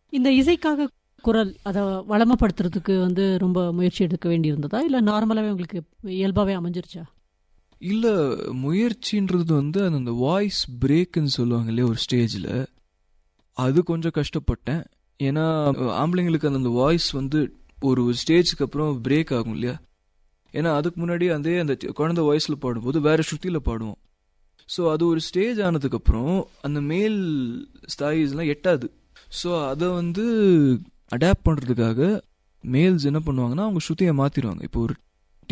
இந்த இசைக்காக குரல் அதை வளமப்படுத்துறதுக்கு வந்து ரொம்ப முயற்சி எடுக்க வேண்டியிருந்ததா இல்லை நார்மலாகவே உங்களுக்கு இயல்பாகவே அமைஞ்சிருச்சா இல்லை முயற்சின்றது வந்து அந்த அந்த வாய்ஸ் பிரேக்குன்னு சொல்லுவாங்க இல்லையா ஒரு ஸ்டேஜில் அது கொஞ்சம் கஷ்டப்பட்டேன் ஏன்னா ஆம்பளைங்களுக்கு அந்த அந்த வாய்ஸ் வந்து ஒரு ஸ்டேஜுக்கு அப்புறம் பிரேக் ஆகும் இல்லையா ஏன்னா அதுக்கு முன்னாடி அதே அந்த குழந்தை வாய்ஸில் பாடும்போது வேற ஸ்ருதியில் பாடுவோம் ஸோ அது ஒரு ஸ்டேஜ் ஆனதுக்கப்புறம் அந்த மேல் ஸ்தாயிஸ்லாம் எட்டாது ஸோ அதை வந்து அடாப்ட் பண்ணுறதுக்காக மேல்ஸ் என்ன பண்ணுவாங்கன்னா அவங்க ஸ்ருதியை மாற்றிடுவாங்க இப்போ ஒரு